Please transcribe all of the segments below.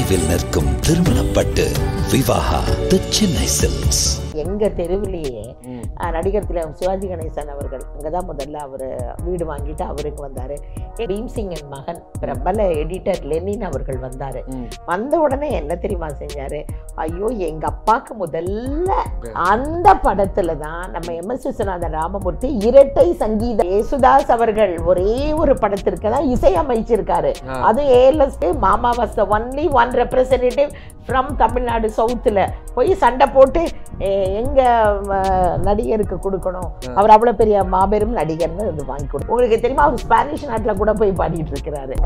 தொலைவில் நிற்கும் திருமணப்பட்டு விவாகா தி சென்னை சில்க்ஸ் எங்க தெருவிலேயே அஹ், நடிகர் திலகம் சிவாஜி கணேசன் அவர்கள் அங்கதான் முதல்ல அவர் வீடு வாங்கிட்டு அவருக்கு வந்தாரு பீம்சிங்கன் மகன் பிரபல எடிட்டர் லெனின் அவர்கள் வந்தாரு வந்த உடனே என்ன தெரியுமா செஞ்சாரு ஐயோ எங்க அப்பாக்கு முதல்ல அந்த படத்துல தான் நம்ம எம் எஸ் விஸ்வநாதன் ராமமூர்த்தி இரட்டை சங்கீத யேசுதாஸ் அவர்கள் ஒரே ஒரு படத்திற்கு தான் இசை அமைச்சிருக்காரு அதுவும் ஏஎல்எஸ்க்கு மாமா was the only one representative from Tamil Nadu சவுத்தில் போய் சண்டை போட்டு எ- எங்க அஹ், நடிகருக்கு கொடுக்கணும் அவர் அவ்வளோ பெரிய மாபெரும் நடிகர்னு இது வாங்கி கொடு உங்களுக்கு தெரியுமா அவர் ஸ்பானிஷ் நாட்டில் கூட போய் பாடிட்டு இருக்கிறாரு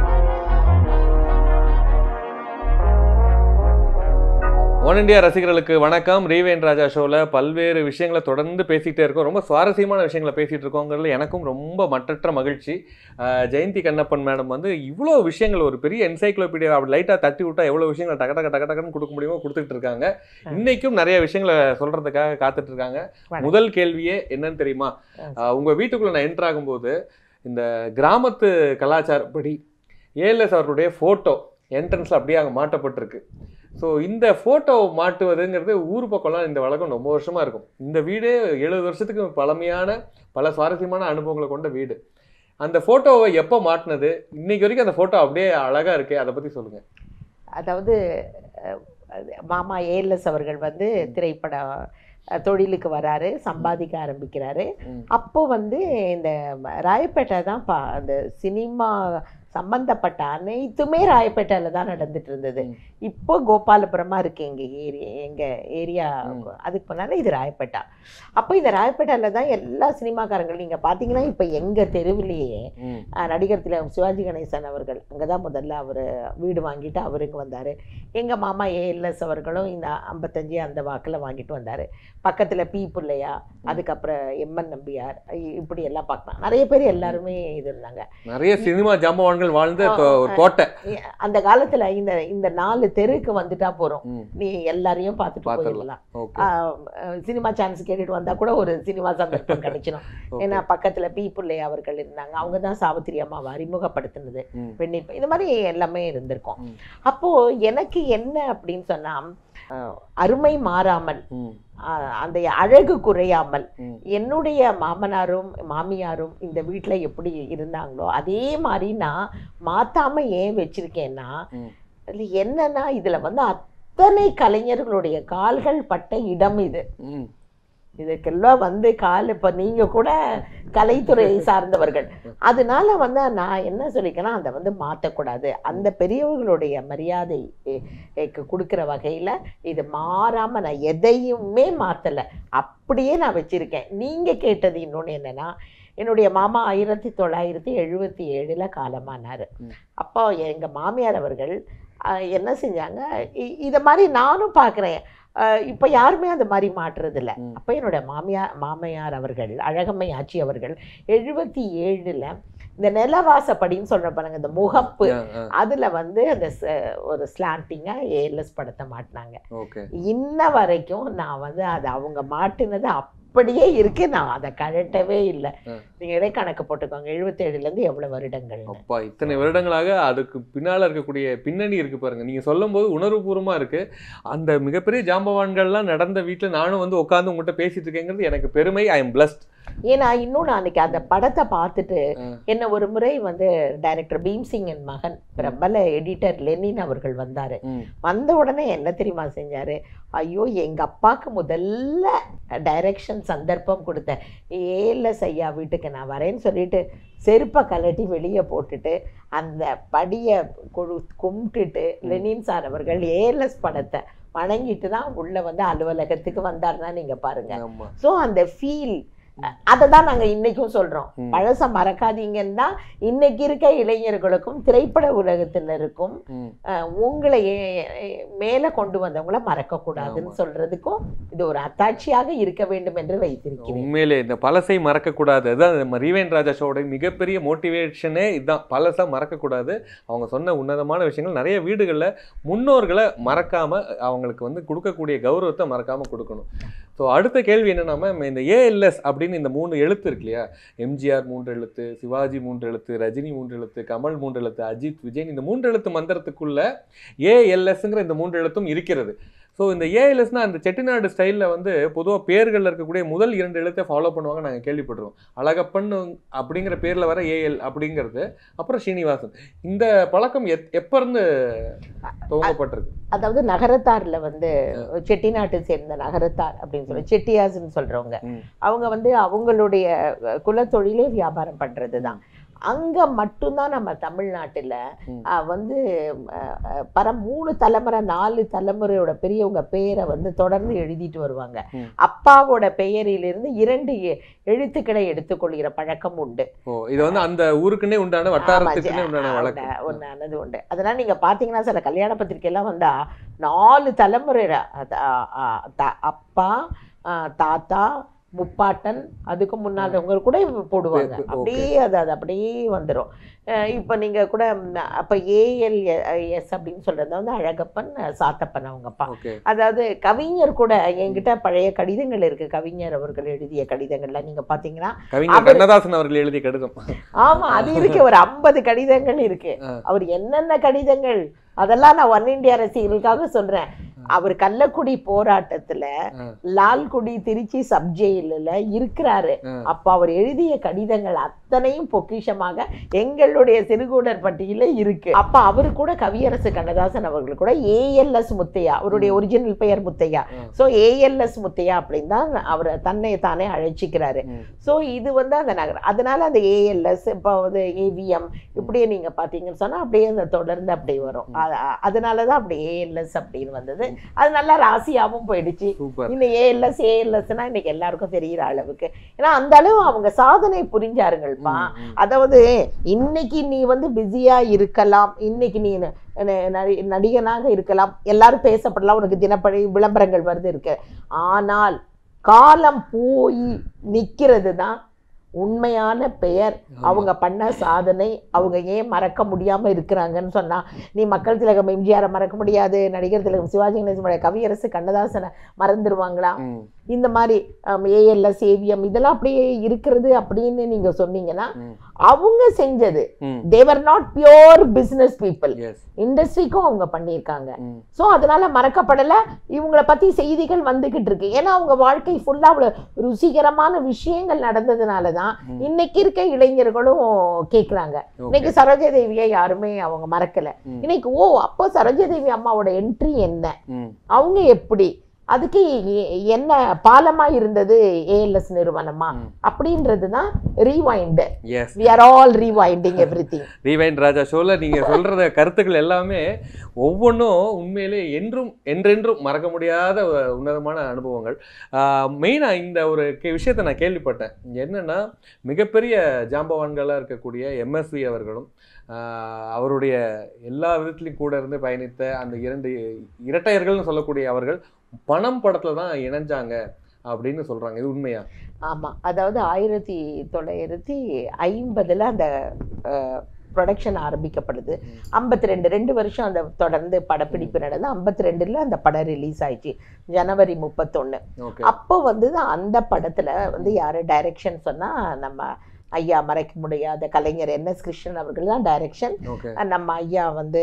ஒன் இந்தியா ரசிகர்களுக்கு வணக்கம் ரீவேன் ராஜா ஷோவில் பல்வேறு விஷயங்களை தொடர்ந்து பேசிக்கிட்டே இருக்கோம் ரொம்ப சுவாரஸ்யமான விஷயங்களை பேசிகிட்டு இருக்கோங்கிறதுல எனக்கும் ரொம்ப மற்றற்ற மகிழ்ச்சி அஹ், ஜெயந்தி கண்ணப்பன் மேடம் வந்து இவ்வளோ விஷயங்கள் ஒரு பெரிய என்சைக்ளோபீடியா அப்படி லைட்டாக தட்டி விட்டா எவ்வளோ விஷயங்களை டக டக டக டக்குன்னு கொடுக்க முடியுமோ கொடுத்துட்டு இருக்காங்க இன்னைக்கும் நிறைய விஷயங்களை சொல்கிறதுக்காக காத்துட்டு இருக்காங்க வணக்கம். முதல் கேள்வியே என்னன்னு தெரியுமா அஹ், உங்க வீட்டுக்குள்ள நான் என்டர் ஆகும்போது இந்த கிராமத்து கலாச்சாரப்படி ஏஎல்எஸ் அவர்களுடைய ஃபோட்டோ என்ட்ரன்ஸில் அப்படியே அங்கே மாட்டப்பட்டிருக்கு ஸோ இந்த ஃபோட்டோ மாட்டுவதுங்கிறது ஊர் பக்கம்லாம் இந்த வழக்கம் ரொம்ப வருஷமாக இருக்கும் இந்த வீடு எழுபது வருஷத்துக்கு பழமையான பல சுவாரஸ்யமான அனுபவங்களை கொண்ட வீடு அந்த ஃபோட்டோவை எப்போ மாட்டினது இன்னைக்கு வரைக்கும் அந்த ஃபோட்டோ அப்படியே அழகாக இருக்கே அதை பற்றி சொல்லுங்கள் அதாவது அஹ், அது மாமா ஏஎல்எஸ் அவர்கள் வந்து திரைப்பட அஹ், தொழிலுக்கு வராரு சம்பாதிக்க ஆரம்பிக்கிறாரு ம். அப்போ வந்து இந்த ராயப்பேட்டை தான் பா அந்த சினிமா சம்பந்தப்பட்ட அனைத்துமே ராயப்பேட்டையில் தான் நடந்துட்டு இருந்தது ம். இப்போ கோபாலபுரமா இருக்கு எங்க ஏரியா எங்க ஏரியா ம். அதுக்கு முன்னால இது ராயப்பேட்டா அப்போ இந்த ராயப்பேட்டையில் தான் எல்லா சினிமாக்காரங்களும் நீங்க பாத்தீங்கன்னா இப்போ எங்க தெருவிலேயே ம் அஹ், நடிகர் திலகம் சிவாஜி கணேசன் அவர்கள் அங்கே தான் முதல்ல அவர் வீடு வாங்கிட்டு அவருக்கு வந்தார் எங்கள் மாமா ஏஎல்எஸ் அவர்களும் இந்த ஐம்பத்தஞ்சு அந்த வாக்கில் வாங்கிட்டு வந்தார் பக்கத்தில் பி புள்ளையா அதுக்கப்புறம் எம்என் நம்பியார் இ- இப்படி எல்லாம் பார்க்கலாம் நிறைய பேர் எல்லாருமே இது இருந்தாங்க நிறைய சினிமா ஜாம்பவான்கள் வாழ்ந்த ஆ, இப்போ ஒரு ஆ. கோட்டை இ- அந்த காலத்தில் இந்த இந்த நாலு தெருக்கு வந்துட்டா போகிறோம் ம் நீ எல்லாரையும் பார்த்துட்டு பார்த்துடலாம். போயிடலாம் ஓகே ஆஹ், அஹ், சினிமா சான்ஸ் கேட்டுட்டு வந்தால் கூட ஒரு சினிமா சந்தர்ப்பம் கிடைச்சிடும் ஏன்னா பக்கத்தில் பி புள்ளை அவர்கள் இருந்தாங்க அவங்க தான் சாவித்திரி அம்மாவை அறிமுகப்படுத்தினது ம் வெந்நீர் பை- இந்த மாதிரி எல்லாமே இருந்திருக்கும் ம். அப்போ எனக்கு என்ன அப்படின்னு சொன்னா அஹ், அருமை மாறாமல் ம் அஹ், அந்த அழகு குறையாமல் ம் என்னுடைய மாமனாரும் மாமியாரும் இந்த வீட்டில் எப்படி இருந்தாங்களோ அதே மாதிரி நான் மாத்தாம ஏன் வச்சிருக்கேன்னா ம். இதுல என்னன்னா இதுல வந்து அத்தனை கலைஞர்களுடைய கால்கள் பட்ட இடம் இது ம் இதுக்கெல்லாம் வந்து கால் இப்போ நீங்க கூட கலைத்துறையை சார்ந்தவர்கள் அதனால வந்து நான் என்ன சொல்லிக்கேன்னா அதை வந்து மாற்றக்கூடாது அந்த பெரியவர்களுடைய மரியாதை எ- எக்கு கொடுக்குற வகையில் இது மாறாம நான் எதையுமே மாற்றலை அப்படியே நான் வச்சிருக்கேன் நீங்க கேட்டது இன்னொன்று என்னன்னா என்னுடைய மாமா ஆயிரத்தி தொள்ளாயிரத்தி எழுபத்தி ஏழில் காலமானார் ம். அப்போ எங்க மாமியார் அவர்கள் அஹ், என்ன செஞ்சாங்க இ- இதை மாதிரி நானும் பார்க்குறேன் இப்போ யாருமே அந்த மாதிரி மாட்டுறது இல்ல ம். அப்போ என்னோட மாமியார் மாமையார் அவர்கள் அழகம்மை ஆச்சி அவர்கள் எழுபத்தி ஏழில் இந்த நிலவாசப்படின்னு சொல்ற பாருங்க இந்த முகப்பு ஆ, ஆ. அதுல வந்து அந்த ச- ஒரு ஸ்லாண்டிங்காக ஏஎல்எஸ் படத்தை மாட்டினாங்க ஓகே இன்ன வரைக்கும் நான் வந்து அது அவங்க மாட்டினது அப்படியே இருக்கு நான் அதை கழட்டவே இல்லை ஆ. நீங்க இடை கணக்கு போட்டுக்கோங்க எழுபத்தேழுல இருந்து எவ்வளவு வருடங்கள் அப்பா இத்தனை வருடங்களாக அதுக்கு பின்னால இருக்கக்கூடிய பின்னணி இருக்கு பாருங்க நீங்க சொல்லும்போது உணர்வுபூர்வமா இருக்கு அந்த மிகப்பெரிய ஜாம்பவான்கள்லாம் நடந்த வீட்டுல நானும் வந்து உட்கார்ந்து உங்ககிட்ட பேசிட்டு இருக்கேங்கிறது எனக்கு பெருமை ஐ எம் பிளஸ்ட் ஏன்னா இன்னொன்று அன்னைக்கு அந்த படத்தை பார்த்துட்டு ஆ. என்ன ஒரு முறை வந்து டைரக்டர் பீம்சிங்கன் மகன் பிரபல எடிட்டர் லெனின் அவர்கள் வந்தாரு வந்த உடனே என்ன தெரியுமா செஞ்சாரு ஐயோ எங்க அப்பாக்கு முதல்ல டைரக்ஷன் சந்தர்ப்பம் கொடுத்த ஏஎல்எஸ் ஐயா வீட்டுக்கு நான் வரேன்னு சொல்லிட்டு செருப்பை கலட்டி வெளியே போட்டுட்டு அந்த படியை கொடு கும்பிட்டுட்டு லெனின் சார் அவர்கள் ஏஎல்எஸ் படத்தை வணங்கிட்டு தான் உள்ள வந்து அலுவலகத்துக்கு வந்தாருன்னா நீங்க பாருங்க ஆமா ஸோ அந்த ஃபீல் அதை தான் நாங்கள் இன்னைக்கும் சொல்றோம் ம். பழச மறக்காதீங்கன்னு தான் இன்னைக்கு இருக்க இளைஞர்களுக்கும் திரைப்பட உலகத்தினருக்கும் ம். அஹ், உங்களை ஏ- ஏ- மேல கொண்டு வந்தவங்கள மறக்கக்கூடாதுன்னு ஆமா. சொல்றதுக்கும் இது ஒரு அத்தாட்சியாக இருக்க வேண்டும் என்று வைத்திருக்கிறேன் உண்மையிலே இந்த பழசை மறக்கக்கூடாது அதுதான் நம்ம ரீவேன் ராஜா ஷோட மிகப்பெரிய மோட்டிவேஷனே இதுதான் பழசை மறக்கக்கூடாது அவங்க சொன்ன உன்னதமான விஷயங்கள் நிறைய வீடுகளில் முன்னோர்களை மறக்காம அவங்களுக்கு வந்து கொடுக்கக்கூடிய கௌரவத்தை மறக்காம கொடுக்கணும் ஸோ அடுத்த கேள்வி என்னன்னா மேம் இந்த ஏஎல்எஸ் அப்படின்னு இந்த மூணு எழுத்து இருக்கு இல்லையா எம்ஜிஆர் மூன்று எழுத்து சிவாஜி மூன்று எழுத்து ரஜினி மூன்று எழுத்து கமல் மூன்று எழுத்து அஜித் விஜய் இந்த மூன்று எழுத்து மந்திரத்துக்குள்ள ஏஎல்எஸ்ங்கிற இந்த மூன்று எழுத்தும் இருக்கிறது ஸோ இந்த ஏஎல்எஸ்னா அந்த செட்டிநாடு ஸ்டைலில் வந்து பொதுவாக பேர்களில் இருக்கக்கூடிய முதல் இரண்டு எழுத்தை ஃபாலோ பண்ணுவாங்க நாங்கள் கேள்விப்பட்டிருக்கோம் அழகப்பன் அப்படிங்கிற பேரில் வர ஏஎல் அப்படிங்கிறது அப்புறம் ஸ்ரீனிவாசன் இந்த பழக்கம் எப் எப்போ இருந்து துவங்கப்பட்டிருக்கு அதாவது நகரத்தார்ல வந்து செட்டிநாட்டை சேர்ந்த நகரத்தார் அப்படின்னு சொல்லி செட்டியாஸ்ன்னு சொல்றவங்க ம். அவங்க வந்து அவங்களுடைய அஹ், குலத்தொழிலே வியாபாரம் பண்றது தான் அங்க மட்டும்தான் நம்ம தமிழ்நாட்டுல ம். அஹ், வந்து அஹ், அஹ், பர மூணு தலைமுறை நாலு தலைமுறையோட பெரியவங்க பேரை வந்து தொடர்ந்து எழுதிட்டு வருவாங்க ம். அப்பாவோட பெயரிலிருந்து இரண்டு எ- எழுத்துக்களை எடுத்துக்கொள்கிற பழக்கம் உண்டு ஓ இது வந்து அந்த ஊருக்குன்னே உண்டான வட்டாரத்துக்குன்னே ஆமா, உண்டான ஆ, வழக்கம் ஒண்ணு- ஒண்ணானது உண்டு அதெல்லாம் நீங்க பாத்தீங்கன்னா சில கல்யாண பத்திரிக்கை எல்லாம் வந்தா நாலு தலைமுறை அத- ஆ, ஆ, த- அப்பா ஆ, தாத்தா முப்பாட்டன் அதுக்கு முன்னாலவங்க கூட போடுவாங்க ஓகே. அப்படியே அது அது அப்படியே வந்துடும் இப்போ நீங்க கூட ம், அப்ப ஏஎல் எஸ் அப்படின்னு சொல்றது வந்து அழகப்பன் சாத்தப்பன் அவங்க அப்பா ஓகே அதாவது கவிஞர் கூட என்கிட்ட பழைய கடிதங்கள் இருக்கு கவிஞர் அவர்கள் எழுதிய கடிதங்கள்ல நீங்க பாத்தீங்கன்னா கவிஞர் அவர்- கண்ணதாசன் அவர்கள் எழுதிய கடிதம் ஆமா அது இருக்கு ஒரு ஐம்பது கடிதங்கள் இருக்கு ஆ. அவர் என்னென்ன கடிதங்கள் அதெல்லாம் நான் ஒன் இந்தியா ரசிகர்களுக்காக சொல்றேன் அவர் கள்ளக்குடி போராட்டத்துல ஆ. லால்குடி திருச்சி சப் ஜெயிலில் இருக்கிறாரு ஆ. அப்ப அவர் எழுதிய கடிதங்கள் அத்தனையும் பொக்கிஷமாக எங்களுடைய சிறுகூடர் பட்டியல இருக்கு அப்ப அவரு கூட கவியரசு கண்ணதாசன் அவர்கள் கூட ஏஎல்எஸ் முத்தையா அவருடைய ஒரிஜினல் பெயர் முத்தையா ஆ. சோ ஏஎல்எஸ் முத்தையா அப்படின்னு தான் அவர் தன்னை தானே அழைச்சிக்கிறாரு ம். ஸோ இது வந்து அந்த நகரம் அதனால அந்த ஏஎல்எஸ் இப்போ வந்து ஏவிஎம் இப்படியே நீங்க பார்த்தீங்கன்னு சொன்னா அப்படியே அந்த தொடர்ந்து அப்படியே வரும் அ- அ- அதனால தான் அப்படி ஏஎல்எஸ் அப்படின்னு வந்தது அது நல்லா ராசியாவும் போயிடுச்சு சூப்பர் இன்னும் ஏஎல்எஸ் ஏஎல்எஸ்னா இன்னைக்கு எல்லாருக்கும் தெரிகிற அளவுக்கு ஏன்னா அந்த அளவு அவங்க சாதனை புரிஞ்சாருங்கள்ப்பா ம், ம். அதாவது இன்னைக்கு நீ வந்து பிஸியா இருக்கலாம் இன்னைக்கு நீ ந- ந- நடி- நடிகனாக இருக்கலாம் எல்லாரும் பேசப்படலாம் உனக்கு தினப்படி விளம்பரங்கள் வருது இருக்கு ஆனால் காலம் போய் நிக்கிறது தான் உண்மையான பெயர் அவங்க பண்ண சாதனை அவங்க ஏன் மறக்க முடியாம இருக்கிறாங்கன்னு சொன்னா நீ மக்கள் திலகம் எம்ஜிஆரை மறக்க முடியாது நடிகர் திலகம் சிவாஜி கணேசனுடைய கவியரசு கண்ணதாசனை மறந்துடுவாங்களா ம், இந்த மாதிரி ஏஎல்எஸ் ஏவிஎம் இதெல்லாம் அப்படியே இருக்கிறது அப்படின்னு நீங்க சொன்னீங்கன்னா ம். அவங்க செஞ்சது ம். They're not pure business people Yes. இண்டஸ்ட்ரிக்கும் அவங்க பண்ணியிருக்காங்க ம். ஸோ அதனால மறக்கப்படல இவங்கள பத்தி செய்திகள் வந்துகிட்டு இருக்கு ஏன்னா அவங்க வாழ்க்கை ஃபுல்லா அவ்வளவு ருசிகரமான விஷயங்கள் நடந்ததுனால தான் ம். இன்னைக்கு இருக்க இளைஞர்களும் கேக்குறாங்க இன்னைக்கு சரோஜா தேவியை யாருமே அவங்க மறக்கல ம். இன்னைக்கு ஓ அப்போ சரோஜா தேவி அம்மாவோட என்ட்ரி என்ன ம். அவங்க எப்படி அதுக்கு எ- என்ன பாலமா இருந்தது ஏஎல்எஸ் நிறுவனமா ம். அப்படின்றது தான் rewind Yes. We are all rewinding everything rewind Raja ஷோல நீங்க சொல்றத கருத்துக்கள் எல்லாமே ஒவ்வொன்றும் உண்மையிலே என்றும் என்றென்றும் மறக்க முடியாத ஒரு உன்னதமான அனுபவங்கள் மெயினா இந்த ஒரு கே- விஷயத்தை நான் கேள்விப்பட்டேன் என்னன்னா மிகப்பெரிய ஜாம்பவான்களாக இருக்கக்கூடிய எம்எஸ்வி அவர்களும் ஆஹ், அவருடைய எல்லா விதத்துலையும் கூட இருந்து பயணித்த அந்த இரண்டு இரட்டையர்கள்னு சொல்லக்கூடிய அவர்கள் பணம் படத்துல தான் இணைஞ்சாங்க அப்படின்னு சொல்றாங்க இது உண்மையா ஆமா அதாவது ஆயிரத்தி தொள்ளாயிரத்தி ஐம்பதுல அந்த ப்ரொடக்ஷன் ஆரம்பிக்கப்படுது ஐம்பத்தி ரெண்டு ரெண்டு வருஷம் அந்த தொடர்ந்து படப்பிடிப்பு நடந்து ஐம்பத்தி ரெண்டுல அந்த படம் ரிலீஸ் ஆயிடுச்சு ஜனவரி முப்பத்தொன்னு ஓகே அப்போ வந்து தான் அந்த படத்துல வந்து யாரு டைரக்ஷன் சொன்னா நம்ம ஐயா மறைக்க முடியாத கலைஞர் என் எஸ் கிருஷ்ணன் அவர்கள் தான் டைரக்ஷன் ஓகே நம்ம ஐயா வந்து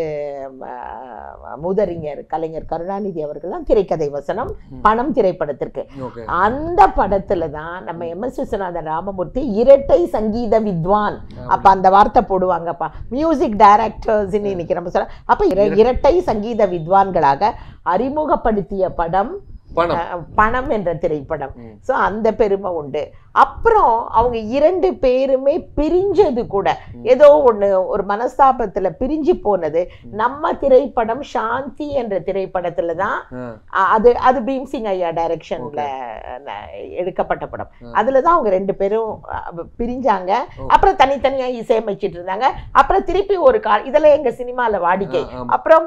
ம, மூதறிஞர் கலைஞர் கருணாநிதி அவர்கள் தான் திரைக்கதை வசனம் பணம் திரைப்படத்திற்கு ஓகே அந்த படத்துல தான் நம்ம எம் எஸ் விஸ்வநாதன் ராமமூர்த்தி இரட்டை சங்கீத வித்வான் அப்ப அந்த வார்த்தை போடுவாங்கப்பா மியூசிக் டைரக்டர்ஸ் இன்னைக்கு நம்ம சொல்ல அப்ப இர- இரட்டை சங்கீத வித்வான்களாக அறிமுகப்படுத்திய படம் பணம் அஹ், பணம் என்ற திரைப்படம் ம். ஸோ அந்த பெருமை உண்டு அப்புறம் அவங்க இரண்டு பேருமே பிரிஞ்சது கூட ஏதோ ஒண்ணு ஒரு மனஸ்தாபத்துல பிரிஞ்சு போனது நம்ம திரைப்படம் சாந்தி என்ற திரைப்படத்துல தான் ஆ, அ- அது அது பீம்சிங் ஐயா டைரக்ஷன்ல எடுக்கப்பட்ட படம் அதுல தான் அவங்க ரெண்டு பேரும் அ, பிரிஞ்சாங்க ஓ. அப்புறம் தனித்தனியா இசையமைச்சிட்டு இருந்தாங்க அப்புறம் திருப்பி ஒரு கால் இதெல்லாம் எங்க சினிமால வாடிக்கை ஆ, ஆமா. அப்புறம்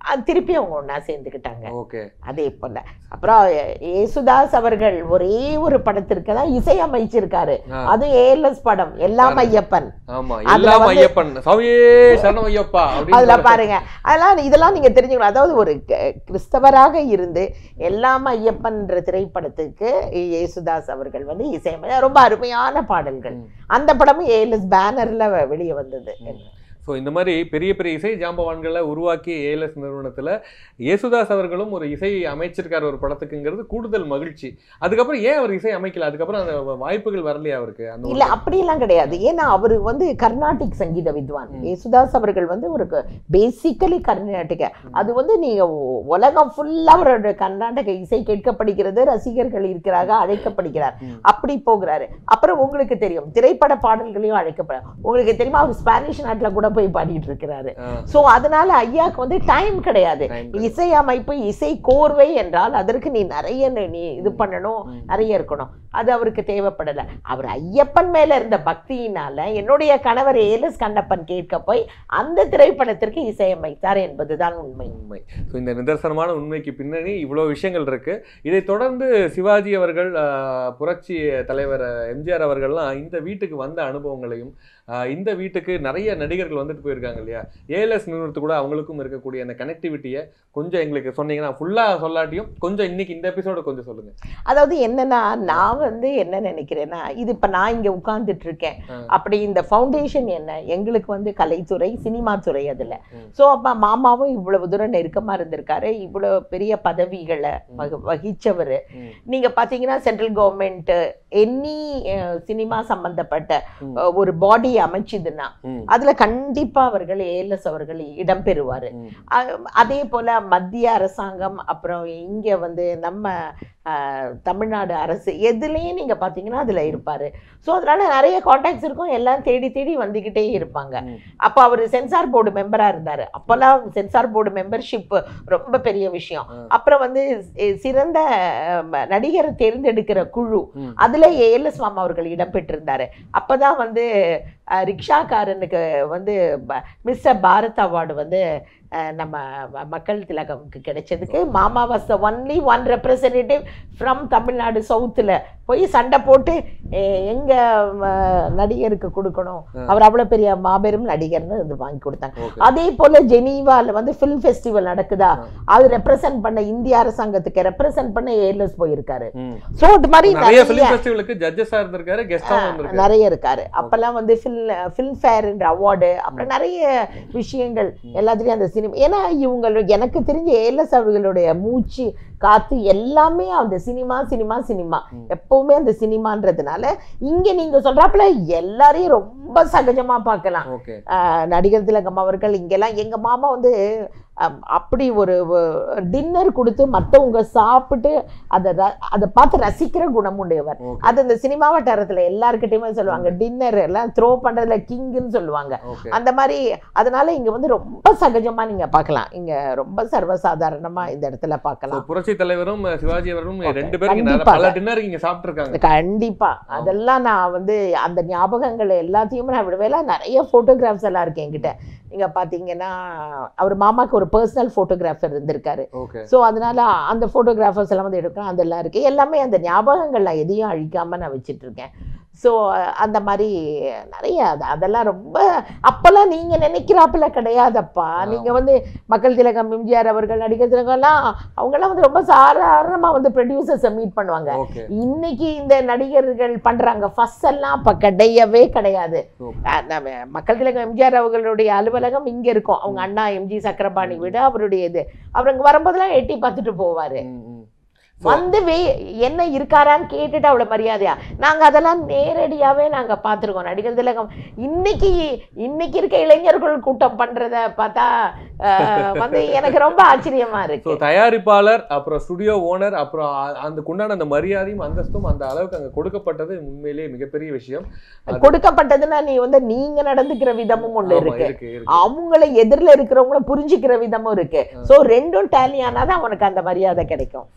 அது திருப்பி அவங்க ஒண்ணா சேர்ந்துக்கிட்டாங்க ஓகே அதே போல அப்புறம் ஏசுதாஸ் அவர்கள் ஒரே ஒரு படத்திற்கு தான் இசை அமைச்சிருக்காரு ஆ. அது ஏஎல்எஸ் படம் எல்லாம் ஐயப்பன் ஆமா அதுல எல்லாம் வந்து- ஐயப்பன் சாமியே சரணம் ஐயப்பா அதுல அப்படின்னு பாருங்க அதெல்லாம் இதெல்லாம் நீங்க தெரிஞ்சுக்கணும் அதாவது ஒரு க- கிறிஸ்தவராக இருந்து எல்லாம் ஐயப்பன்ற திரைப்படத்துக்கு ஏசுதாஸ் அவர்கள் வந்து இசையமை ரொம்ப அருமையான பாடல்கள் ம். அந்த படமும் ஏஎல்எஸ் பேனர்ல வெளியே வந்தது ஸோ இந்த மாதிரி பெரிய பெரிய இசை ஜாம்பவான்களை உருவாக்கிய ஏஎல்எஸ் நிறுவனத்துல யேசுதாஸ் அவர்களும் ஒரு இசை அமைச்சிருக்காரு ஒரு படத்துக்குங்கிறது கூடுதல் மகிழ்ச்சி அதுக்கப்புறம் ஏன் அவர் இசை அமைக்கல அதுக்கப்புறம் அந்த வாய்ப்புகள் வரலையா அவருக்கு அந்த இல்ல அப்படியெல்லாம் கிடையாது ஏன்னா அவரு வந்து கர்நாடிக் சங்கீத வித்வான் ம். யேசுதாஸ் அவர்கள் வந்து ஒரு பேசிக்கலி கர்நாடக அது வந்து நீங்க உ- உலகம் ஃபுல்லா அவரோட கர்நாடக இசை கேட்கப்படுகிறது ரசிகர்கள் இருக்கிறாங்க அழைக்கப்படுகிறார் ம். அப்படி போகிறாரு அப்புறம் உங்களுக்கு தெரியும் திரைப்பட பாடல்களையும் அழைக்கப்பட உங்களுக்கு தெரியுமா அவர் ஸ்பானிஷ் நாட்டுல கூட போய் பாடிட்டு இருக்கிறாரு ஆ, சோ அதனால ஐயாக்கு வந்து டைம் கிடையாது time கிடையாது. இசை அமைப்பு இசை கோர்வை என்றால் அதற்கு நீ நிறைய நி- நீ இது பண்ணணும் ம். நிறைய இருக்கணும் அது அவருக்கு தேவைப்படல அவர் ஐயப்பன் மேல இருந்த பக்தியினால என்னுடைய கணவர் ஏலஸ் கண்ணப்பன் கேட்க போய் அந்த திரைப்படத்திற்கு இசையமைத்தார் என்பதுதான் உண்மை உண்மை ஸோ இந்த நிதர்சனமான உண்மைக்கு பின்னணி இவ்வளோ விஷயங்கள் இருக்கு இதை தொடர்ந்து சிவாஜி அவர்கள் ஆஹ், புரட்சி தலைவர் எம்ஜிஆர் அவர்கள்லாம் இந்த வீட்டுக்கு வந்த அனுபவங்களையும் ஆஹ், இந்த வீட்டுக்கு நிறைய நடிகர்கள் வந்துட்டு போயிருக்காங்க இல்லையா ஏஎல்எஸ் நிறுவனத்து கூட அவங்களுக்கும் இருக்கக்கூடிய அந்த கனெக்டிவிட்டியை கொஞ்சம் எங்களுக்கு சொன்னீங்கன்னா ஃபுல்லாக சொல்லாட்டியும் கொஞ்சம் இன்னைக்கு இந்த எபிசோட கொஞ்சம் சொல்லுங்க அதாவது என்னன்னா நான் வந்து என்ன நினைக்கிறேன்னா இது இப்ப நான் இங்க உட்கார்ந்துட்டு இருக்கேன் ஆ. அப்படி இந்த ஃபவுண்டேஷன் என்ன எங்களுக்கு வந்து கலைத்துறை சினிமா துறை அதுல ம். சோ அப்ப மாமாவும் இவ்வளவு தூரம் நெருக்கமா இருந்திருக்காரு இவ்வளவு பெரிய பதவிகளை வகு- வகிச்சவர் ம். நீங்க பாத்தீங்கன்னா சென்ட்ரல் கவர்மெண்ட் எனி சினிமா சம்பந்தப்பட்ட ம். அஹ், ஒரு பாடி அமைச்சுதுன்னா ம். அதுல கண்டிப்பா அவர்கள் ஏஎல்எஸ் அவர்கள் இடம் பெறுவாரு ம். அ- அதே போல மத்திய அரசாங்கம் அப்புறம் இங்க வந்து நம்ம அஹ், தமிழ்நாடு அரசு எதுலேயும் நீங்க பாத்தீங்கன்னா அதுல இருப்பாரு ஸோ அதனால நிறைய காண்டாக்ட்ஸ் இருக்கும் எல்லாம் தேடி தேடி வந்துகிட்டே இருப்பாங்க ம். அப்போ அவர் சென்சார் போர்டு மெம்பரா இருந்தாரு அப்போல்லாம் சென்சார் போர்டு மெம்பர்ஷிப் ரொம்ப பெரிய விஷயம் ஆ. அப்புறம் வந்து சி- சிறந்த அஹ், நடிகரை தேர்ந்தெடுக்கிற குழு ம். அதுல ஏஎல்எஸ் மாமா அவர்கள் இடம்பெற்றிருந்தாரு அப்பதான் வந்து அஹ், ரிக்ஷாக்காரனுக்கு வந்து மிஸ்டர் பாரத் அவார்டு வந்து அஹ், நம்ம ம- மக்கள் திலகம்க்கு கிடைச்சதுக்கு மாமா was the only one representative from Tamil Nadu சவுத்தில் போய் சண்டை போட்டு எ- எங்க அஹ், நடிகருக்கு கொடுக்கணும் ஆ. அவர் அவ்வளவு பெரிய மாபெரும் நடிகர்னு இது வாங்கி கொடுத்தாங்க ஓகே அதே போல ஜெனீவால வந்து ஃபில்ம் ஃபெஸ்டிவல் நடக்குதா ஆ. அது ரெப்ரசன்ட் பண்ண இந்திய அரசாங்கத்துக்கு ரெப்ரசன்ட் பண்ண ஏர்லஸ் போயிருக்காரு ம். சோ இது மாதிரி நிறைய நிறைய ஃபிலிம் ஃபெஸ்டிவலுக்கு ஜட்ஜஸா இருந்திருக்காரு கெஸ்டாவும் இருந்திருக்காரு நிறைய இருக்காரு அப்பெல்லாம் வந்து ஃபில் ஃபில்ம் ஃபேர்ன்ற அவார்டு அப்புறம் நிறைய விஷயங்கள் எல்லாத்துலயும் அந்த சினிமா ஏன்னா இவங்க எனக்கு தெரிஞ்ச ஏஎல்எஸ் அவர்களுடைய மூச்சு காத்து எல்லாமே அந்த சினிமா சினிமா சினிமா ம். எப்பவுமே அந்த சினிமான்றதுனால இங்க நீங்க சொல்றாப்புல எல்லாரையும் ரொம்ப சகஜமா பார்க்கலாம் ஓகே ஆஹ் நடிகர் திலகம் அவர்கள் இங்கெல்லாம் எங்க மாமா வந்து அம், அப்படி ஒரு டின்னர் கொடுத்து மத்தவங்க சாப்பிட்டு அதை ர- அதை பார்த்து ரசிக்கிற குணம் உடையவர் ஓகே அது இந்த சினிமா வட்டாரத்துல எல்லாருக்கிட்டையுமே சொல்லுவாங்க டின்னர் எல்லாம் த்ரோ பண்றதுல கிங்குன்னு சொல்லுவாங்க ஓகே அந்த மாதிரி அதனால இங்க வந்து ரொம்ப சகஜமா நீங்க பார்க்கலாம் இங்க ரொம்ப சர்வசாதாரணமா இந்த இடத்துல So, பார்க்கலாம் புரட்சி தலைவரும் அஹ், சிவாஜி அவர்களும் Okay. ரெண்டு பேரும் இங்க நிறைய- கண்டிப்பாக. பல டின்னருக்கு இங்க சாப்பிட்டுருக்காங்க கண்டிப்பா அதெல்லாம் நான் வந்து அந்த ஞாபகங்கள் எல்லாத்தையுமே நான் விடவே இல்லை. நிறைய போட்டோகிராஃப்ஸ் எல்லாம் இருக்கு என்கிட்ட நீங்க பாத்தீங்கன்னா அவர் மாமாக்கு ஒரு பர்சனல் போட்டோகிராஃபர் இருந்திருக்காரு ஓகே ஸோ அதனால அந்த ஃபோட்டோகிராஃபர்ஸ் எல்லாம் வந்து எடுக்கிறோம் அதெல்லாம் இருக்கு எல்லாமே அந்த ஞாபகங்கள் நான் எதையும் அழிக்காம நான் வச்சிட்டு இருக்கேன் ஸோ அந்த மாதிரி நிறைய அது அதெல்லாம் ரொம்ப அப்பெல்லாம் நீங்க நினைக்கிறாப்புல கிடையாதப்பா ஆமா. நீங்க வந்து மக்கள் திலகம் எம்ஜிஆர் அவர்கள் நடிகர் திலகம்லாம் அவங்கெல்லாம் வந்து ரொம்ப சாதாரணமா வந்து ப்ரொடியூசர்ஸை மீட் பண்ணுவாங்க ஓகே இன்னைக்கு இந்த நடிகர்கள் பண்றாங்க ஃபர்ஸ்ட் எல்லாம் அப்ப கிடையவே கிடையாது Okay. அஹ் நம்ம மக்கள் திலகம் எம்ஜிஆர் அவர்களுடைய அலுவலகம் இங்க இருக்கும் அவங்க அண்ணா எம்ஜி சக்கரபாணி வீடு அவருடைய இது அவர் இங்க வரும்போதெல்லாம் எட்டி பார்த்துட்டு போவாரு ம், ம். So, வந்து வே என்ன இருக்காரான்னு கேட்டுட்டு அவ்வளவு மரியாதையா நாங்க அதெல்லாம் நேரடியாவே நாங்க பார்த்திருக்கோம் நடிகர் திலகம் இன்னைக்கு இன்னைக்கு இருக்க இளைஞர்கள் கூட்டம் பண்றத பார்த்தா அஹ், வந்து எனக்கு ரொம்ப ஆச்சரியமா so இருக்கு தயாரிப்பாளர் அப்புறம் ஸ்டுடியோ ஓனர் அப்புறம் அ- அந்த உண்டான அந்த மரியாதையும் அந்தஸ்தும் அந்த அளவுக்கு அங்க கொடுக்கப்பட்டது உண்மையிலேயே மிகப்பெரிய விஷயம் அது- கொடுக்கப்பட்டதுன்னா நீ வந்து நீங்க நடந்துக்கிற விதமும் ஒண்ணு ஆமா, இருக்கு இருக்கு இருக்கு அவங்கள எதிரில் இருக்கிறவங்கள புரிஞ்சுக்கிற விதமும் இருக்கு சோ ரெண்டும் டேலி ஆனாதான் அவனுக்கு அந்த மரியாதை கிடைக்கும் ஃபேண்டாஸ்டிக்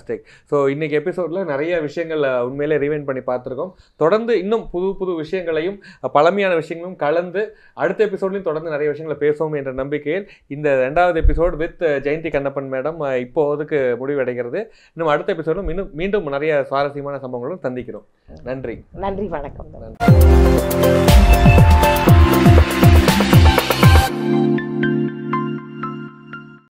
ஃபென்டாஸ்டிக் ஸோ இன்னைக்கு எபிசோட்ல நிறைய விஷயங்கள் அஹ், உண்மையிலே ரிவைன் பண்ணி பார்த்துருக்கோம் தொடர்ந்து இன்னும் புது புது விஷயங்களையும் அஹ், பழமையான விஷயங்களும் கலந்து அடுத்த எபிசோட்லையும் தொடர்ந்து நிறைய விஷயங்களை பேசுவோம் என்ற நம்பிக்கையில் இந்த ரெண்டாவது episode with Jayanthi Kannappan madam இப்போதுக்கு முடிவடைகிறது இன்னும் அடுத்த எபிசோடும் இன்னும் மீண்டும் நிறைய சுவாரஸ்யமான சம்பவங்களும் சந்திக்கிறோம் நன்றி நன்றி வணக்கம் நன்றி